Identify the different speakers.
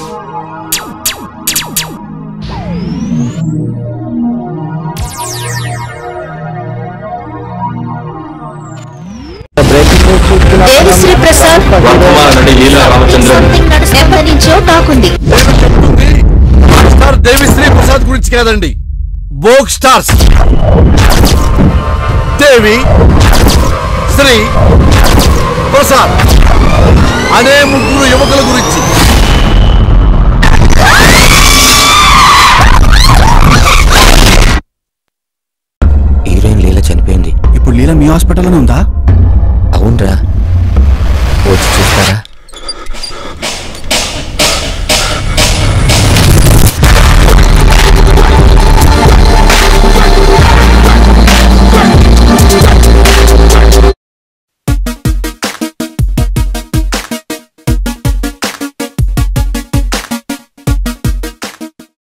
Speaker 1: దేవిశ్రీ ప్రసాద్
Speaker 2: వర్ధమాన నటి లీలా రామచంద్రన్
Speaker 1: ఎప్పటి నుంచో నాకుంది
Speaker 3: నేను చెప్తుంది రాక్ స్టార్ దేవిశ్రీ ప్రసాద్ గురించి కాదండి బోక్ స్టార్స్ దేవి శ్రీ ప్రసాద్ అనే ముగ్గురు యువకుల గురించి
Speaker 4: హీరోయిన్ లీల చనిపోయింది
Speaker 5: ఇప్పుడు లీల మీ హాస్పిటల్లోనే ఉందా
Speaker 4: అవునరా